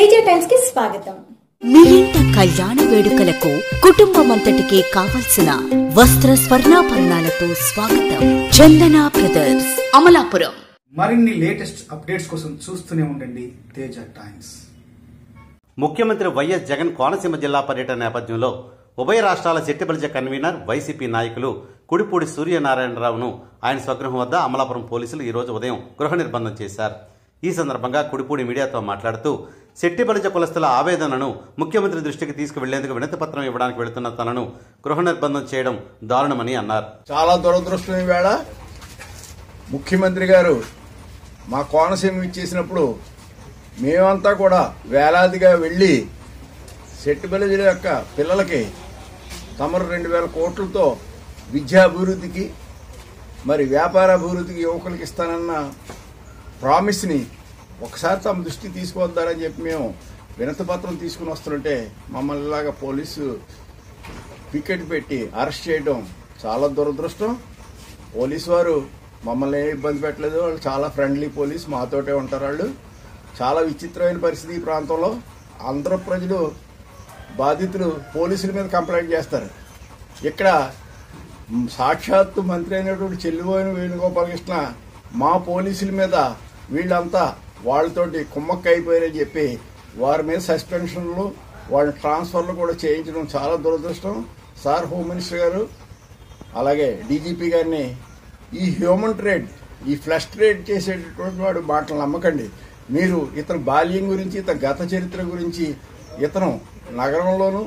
Teja times కి స్వాగతం మీ ఇంట కళ్యాణ వేడుకలకు కుటుంబమంతటికి కావలసిన వస్త్ర స్వర్ణాభరణాలతో స్వాగతం చందన బ్రదర్స్ అమలాపురం మరిన్ని లేటెస్ట్ అప్డేట్స్ కోసం చూస్తూనే ఉండండి తేజ టైమ్స్ ముఖ్యమంత్రి వైఎస్ జగన్ కోనసీమ జిల్లా పర్యటన నేపథ్యంలో ఉభయ రాష్ట్రాల చెట్టిబలిజ కన్వీనర్ వైసీపీ నాయకులు కుడిపూడి సూర్యనారాయణరావును ఆయన స్వగృహం వద్ద అమలాపురం పోలీసులు ఈ రోజు ఉదయం గృహ నిర్బంధం చేశారు ఈ సందర్భంగా కుడిపూడి మీడియాతో మాట్లాడుతూ శెట్టిబలిజ కులస్తుల ఆవేదనను ముఖ్యమంత్రి దృష్టికి తీసుకువెళ్లేందుకు వినతి పత్రం ఇవ్వడానికి వెళుతున్న తనను గృహ నిర్బంధం చేయడం దారుణమని అన్నారు చాలా దురదృష్టం ఈవేళ ముఖ్యమంత్రి గారు మా కోనసీమ ఇచ్చేసినప్పుడు మేమంతా కూడా వేలాదిగా వెళ్ళి సెట్టుబలిజల యొక్క పిల్లలకి తమరు రెండు వేల కోట్లతో విద్యాభివృద్ధికి మరి వ్యాపార అభివృద్ధికి యువకులకి ఇస్తానన్న ప్రామిస్ని ఒకసారి తమ దృష్టికి తీసుకువద్దారని చెప్పి మేము వినతి పత్రం తీసుకుని వస్తుంటే మమ్మల్ని ఇలాగా పోలీసు పికెట్ పెట్టి అరెస్ట్ చేయడం చాలా దురదృష్టం పోలీసు వారు మమ్మల్ని ఏ ఇబ్బంది పెట్టలేదు వాళ్ళు చాలా ఫ్రెండ్లీ పోలీస్ మాతోటే ఉంటారు వాళ్ళు చాలా విచిత్రమైన పరిస్థితి ఈ ప్రాంతంలో అందరూ ప్రజలు బాధితులు పోలీసుల మీద కంప్లైంట్ చేస్తారు ఇక్కడ మ్, సాక్షాత్తు మంత్రి అయినటువంటి చెల్లిపోయిన వేణుగోపాలకృష్ణ మా పోలీసుల మీద వీళ్ళంతా వాళ్ళతోటి కుమ్మక్క అయిపోయారని చెప్పి వారి మీద సస్పెన్షన్లు వాళ్ళ ట్రాన్స్ఫర్లు కూడా చేయించడం చాలా దురదృష్టం సార్ హోమ్ మినిస్టర్ గారు అలాగే డీజీపీ గారిని ఈ హ్యూమన్ ట్రేడ్ ఈ ఫ్లష్ ట్రేడ్ చేసేటటువంటి వాడు మాటలు నమ్మకండి మీరు ఇతని బాల్యం గురించి ఇతని గత చరిత్ర గురించి ఇతను నగరంలోను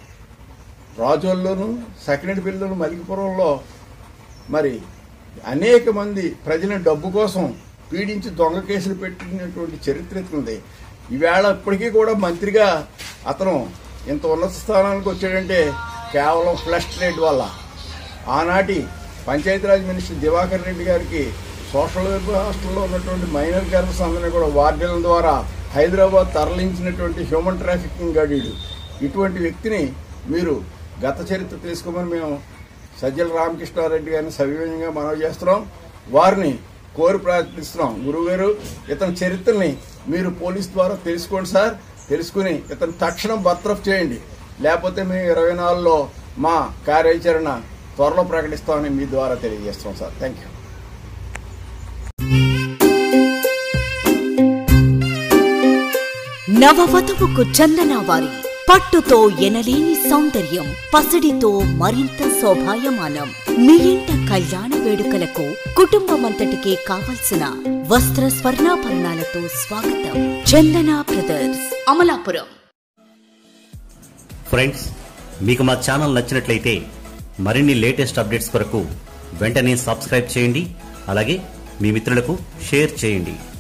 రాజోల్లోను సకినటిపల్లిలోను మలికిపురంలో మరి అనేక మంది ప్రజల డబ్బు కోసం పీడించి దొంగ కేసులు పెట్టినటువంటి చరిత్ర ఇతనిది ఈవేళ ఇప్పటికీ కూడా మంత్రిగా అతను ఇంత ఉన్నత స్థానానికి వచ్చాడంటే కేవలం ఫ్లష్ ట్రేడ్ వల్ల ఆనాటి పంచాయతీరాజ్ మినిస్టర్ దివాకర్ రెడ్డి గారికి సోషల్ వెల్ఫేర్ హాస్టల్లో ఉన్నటువంటి మైనర్ గర్ల్స్ అందరినీ కూడా వార్డుల ద్వారా హైదరాబాద్ తరలించినటువంటి హ్యూమన్ ట్రాఫికింగ్ గడీడు ఇటువంటి వ్యక్తిని మీరు గత చరిత్ర తెలుసుకోమని మేము సజ్జల రామకృష్ణారెడ్డి గారిని సవినయంగా మనవి చేస్తున్నాం వారిని కోరి ప్రార్థిస్తున్నాం గురువుగారు ఇతని చరిత్రని మీరు పోలీస్ ద్వారా తెలుసుకోండి సార్ తెలుసుకుని ఇతను తక్షణం బర్తరఫ్ చేయండి లేకపోతే మేము ఇరవై నాలుగులో మా కార్యాచరణ త్వరలో ప్రకటిస్తామని మీ ద్వారా తెలియజేస్తున్నాం సార్ థ్యాంక్ యూ నవవధువుకు చందన వారి పట్టుతో ఎనలేని సౌందర్యం పసిడితో మరింత శోభాయమానం మీ ఇంట కళ్యాణ వేడుకలకు కుటుంబమంతటికి కావలసిన వస్త్ర స్వర్ణాభరణాలతో స్వాగతం చందన బ్రదర్స్ అమలాపురం ఫ్రెండ్స్ మీకు మా ఛానల్ నచ్చినట్లయితే మరిన్ని లేటెస్ట్ అప్డేట్స్ కొరకు వెంటనే సబ్స్క్రైబ్ చేయండి అలాగే మీ మిత్రులకు షేర్ చేయండి